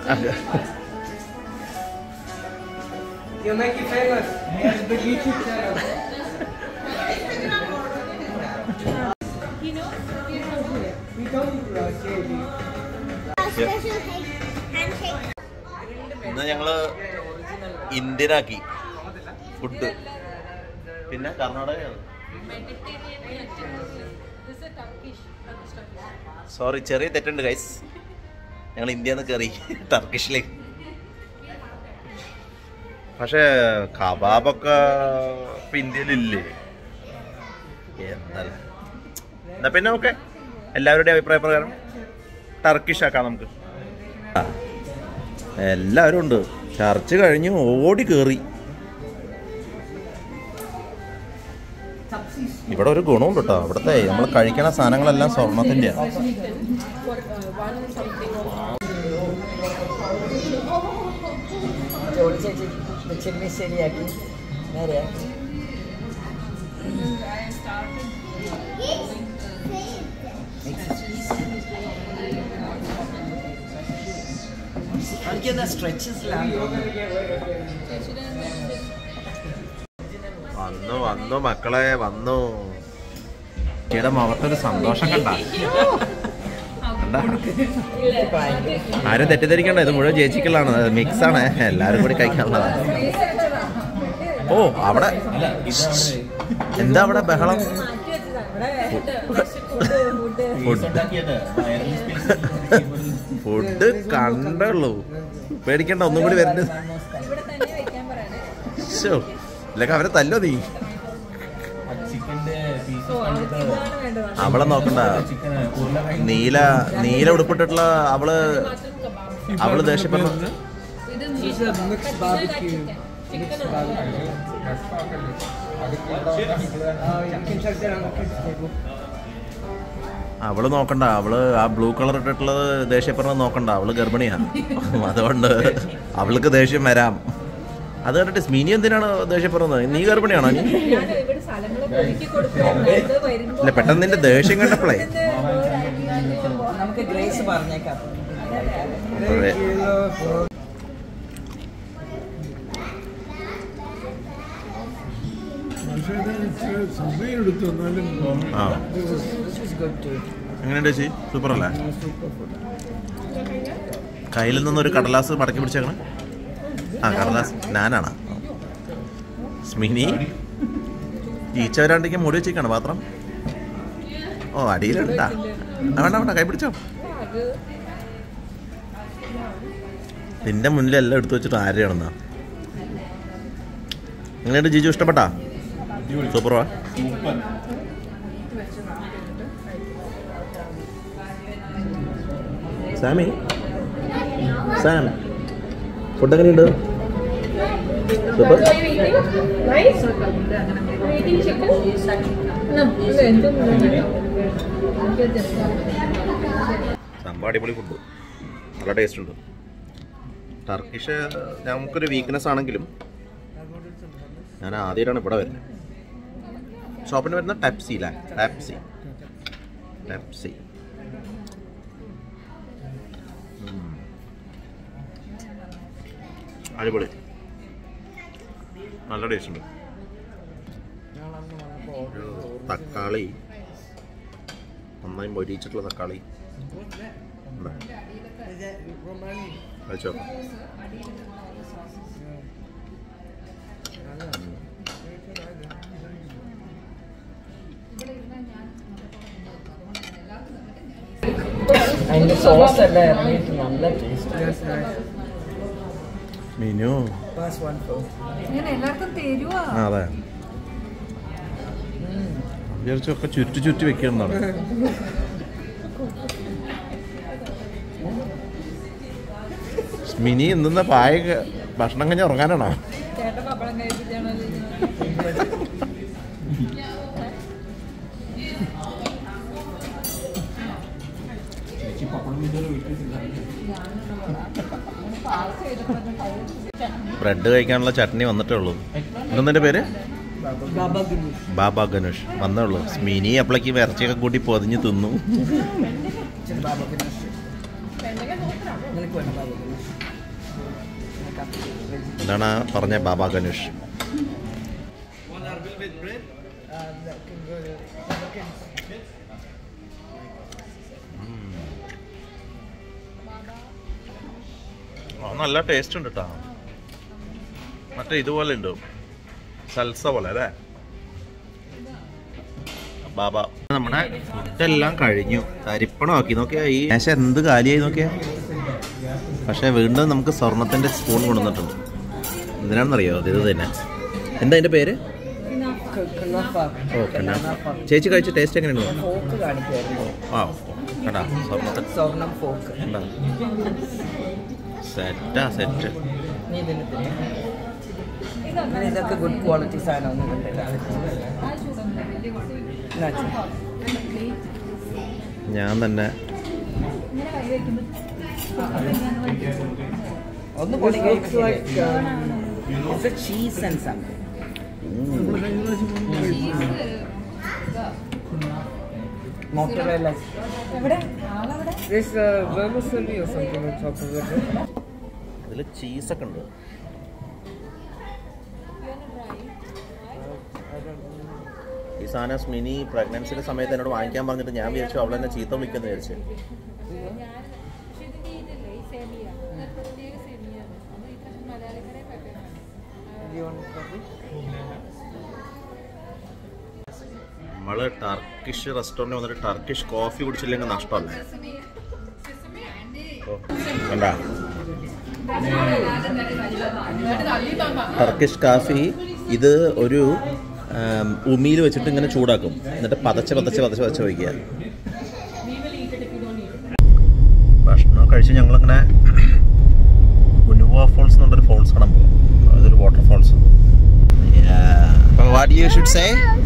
You make it famous. Yes, big YouTube channel. We don't uh, say the Special handshake. ഇന്ന് ഞങ്ങള് ഇന്ത്യനാക്കി food പിന്നെ കർണാടകയാണ് sorry ചെറിയ തെറ്റുണ്ട് guys ഞങ്ങൾ ഇന്ത്യയിൽ നിന്ന് കയറി ടർക്കിഷിലേക്ക് പക്ഷേ കബാബൊക്കെ ഇപ്പൊ ഇന്ത്യയിലില്ലേ എന്നല്ല എന്നാ പിന്നെ ഓക്കെ എല്ലാവരുടെയും അഭിപ്രായ പ്രകാരം ടർക്കിഷ് ആക്കാം നമുക്ക് ആ, എല്ലാവരും ഉണ്ട് ചർച്ച കഴിഞ്ഞ് ഓടി കയറി ഇവിടെ ഒരു ഗുണമുണ്ട് കേട്ടോ ഇവിടുത്തെ നമ്മൾ കഴിക്കണ സാധനങ്ങളെല്ലാം സ്വർണത്തിൻ്റെ ജോലി ചേച്ചി ചെമ്മി ശരിയാക്കി നേരെ എനിക്കെന്താ സ്ട്രെച്ചസിലാണ് വന്നു വന്നു മക്കളെ വന്നു ചേട്ടാ മുഖത്തൊരു സന്തോഷം കണ്ട കണ്ട ആരും തെറ്റിദ്ധരിക്കണ്ട ഇത് മുഴുവൻ ചേച്ചിക്കുള്ളതാണ് മിക്സ് ആണ് എല്ലാരും കൂടി കഴിക്കാനുള്ളതാണ് ഓ അവിടെ എന്താ അവിടെ ബഹളം ഫുഡ് ഫുഡ് കണ്ടുള്ളൂ പേടിക്കണ്ട ഒന്നും കൂടി വരുന്നത് ശോ ഇല്ലൊക്കെ അവരെ തല്ലോ നീ അവളെ നോക്കണ്ട നീല നീല ഉടുപ്പിട്ടിട്ടുള്ള അവള് അവള് ദേഷ്യപ്പെടുന്നു This is a mixed barbecue. Mixed barbecue. Uh, you can check that on the kids table. അവള് നോക്കണ്ട അവള് ആ ബ്ലൂ കളർ ഇട്ടിട്ടുള്ളത് ദേഷ്യപ്പെടുന്നത് നോക്കണ്ട അവള് ഗർഭിണിയാ അതുകൊണ്ട് അവൾക്ക് ദേഷ്യം വരാം അത് കണ്ടിട്ട് സ്മിനി എന്തിനാണ് ദേഷ്യപ്പെടുന്നത് നീ ഗർഭിണിയാണോ നീ ഇല്ല പെട്ടെന്ന് നിന്റെ ദേഷ്യം കണ്ടപ്പോഴേ നമുക്ക് ഗ്രേസ് പറഞ്ഞേക്കാം അതെ. Thank you, love, for സമയമെടുത്തു എന്നാലും ആ This is good too. എങ്ങനെയുണ്ട് ചേച്ചി സൂപ്പർ അല്ലേ super food. കയ്യിൽ നിന്നൊരു കടലാസ് മടക്കി പിടിച്ചേക്കണേ ആ കടലാസ് ഞാനാണ് സ്മിനി ഈച്ച വരാണ്ടിരിക്കാൻ മുടി വെച്ചേക്കാണ് പാത്രം ഓ അടിയിലുണ്ടാ ആ, വേണ്ട വേണ്ട കൈ പിടിച്ചോ നിന്റെ മുന്നിലെല്ലാം എടുത്തു വെച്ചിട്ട് ആരെയാണെന്നാ എങ്ങനെയുണ്ട് ജിജു ഇഷ്ടപ്പെട്ടാ സൂപ്പർ വാ സാമി സാം ഫുഡ് എങ്ങനെയുണ്ട് സൂപ്പർ സംഭവം അടിപൊളി ഫുഡ് നല്ല ടേസ്റ്റ് ഉണ്ട് ടർക്കിഷ് നമുക്കൊരു വീക്ക്നെസ് ആണെങ്കിലും ഞാൻ ആദ്യമായിട്ടാണ് ഇവിടെ വരുന്നത് ഷോപ്പിന് വരുന്ന ടെപ്സി അല്ലേ ടെപ്സി ടെപ്സി ഉം. അടിപൊളി നല്ല ടേസ്റ്റ് ഉണ്ട് ഒരു തക്കാളി നന്നായി മൊരിച്ചിട്ടുള്ള തക്കാളി ഉണ്ട്. കഴിച്ചോ അതിന്റെ സോസ് എല്ലാം ഇറങ്ങിയിട്ട് നല്ല taste Yes, nice. Meenu Last one for ഇങ്ങനെ എല്ലാവർക്കും തരുവാ ആ അതെ വിചാരിച്ചൊക്കെ ചുറ്റി ചുറ്റി വെക്കണമെന്നാണ് മിനി എന്തെന്ന പായ ക- ഭക്ഷണം കഴിഞ്ഞ് ഉറങ്ങാനാണോ ചേട്ടൻ പപ്പടം കഴിപ്പിച്ചാണോ ബ്രെഡ് കഴിക്കാനുള്ള ചട്നി വന്നിട്ടേ ഉള്ളൂ എന്തെന്നെ പേര് Baba Ganoush. ബാബ ഗണേഷ് വന്നേ ഉള്ളൂ മിനി അപ്പളേക്ക് ഇറച്ചിയൊക്കെ കൂട്ടി പൊതിഞ്ഞ് തിന്നു Baba Ganoush. നിനക്ക് വേണം ബാബു ഗണേഷ് എന്താണ് പറഞ്ഞ ബാബ ഗണേഷ് ആ, നല്ല ടേസ്റ്റ് ഉണ്ട് കേട്ടോ മറ്റേ ഇതുപോലെ ഉണ്ട് സൽസ പോലെ അല്ലേ ബാബ നമ്മുടെ ഫുഡെല്ലാം കഴിഞ്ഞു തരിപ്പണമാക്കി നോക്കിയാ ഈ മേശ എന്ത് കാലിയായി നോക്കിയാ പക്ഷേ വീണ്ടും നമുക്ക് സ്വർണത്തിന്റെ സ്പൂൺ കൊണ്ടുവന്നിട്ടുണ്ട് എന്തിനാണെന്നറിയോ ഇത് തന്നെ എന്താ അതിന്റെ പേര് കുണാഫ ഓ കണ്ണാ ചേച്ചി കഴിച്ച ടേസ്റ്റ് എങ്ങനെയാണ് ഫോക്ക് കാണിക്കുമായിരുന്നു ആ കണ്ടാ സ്വർണത്തിൽ സ്വർണം ഫോക്ക് കണ്ടാ സെറ്റാ സെറ്റ് നീ ഇതിന് തിന്നെ. അങ്ങനെ ഇതൊക്കെ ഗുഡ് ക്വാളിറ്റി സാധനം ഒന്നും കണ്ടില്ല എന്നാ ചെ? ഞാൻ തന്നെ ഇങ്ങനെ കൈ വെക്കുന്നു ഒന്ന് പൊടി it's a cheese and something mozzarella എവിടെ ആളവിടെ This uh, vermicelli or something on top of it. ഇതിൽ ചീസൊക്കെ ഉണ്ട് ഈ സാധനം സ്മിനി പ്രഗ്നൻസിയുടെ സമയത്ത് എന്നോട് വാങ്ങിക്കാൻ പറഞ്ഞിട്ട് ഞാൻ വിചാരിച്ചു അവൾ എന്നെ ചീത്ത വിളിക്കുന്നു വിചാരിച്ചു Do you want coffee? നമ്മള് ടർക്കിഷ് റെസ്റ്റോറൻറ്റ് വന്നിട്ട് ടർക്കിഷ് കോഫി കുടിച്ചില്ലെങ്കിൽ നഷ്ടമല്ല ഓ, കണ്ടാ ടർക്കിഷ് കാഫി ഇത് ഒരു ആം, ഉമിയിൽ വെച്ചിട്ട് ഇങ്ങനെ ചൂടാക്കും എന്നിട്ട് പതച്ച് പതച്ച് പതച്ച് പതച്ച് വയ്ക്കുക ഭക്ഷണം കഴിച്ച് ഞങ്ങളിങ്ങനെ ഉനുവ ഫോൾസ് എന്ന് പറഞ്ഞൊരു ഫോൾസ് കാണാൻ പോകും അതൊരു water falls what you should say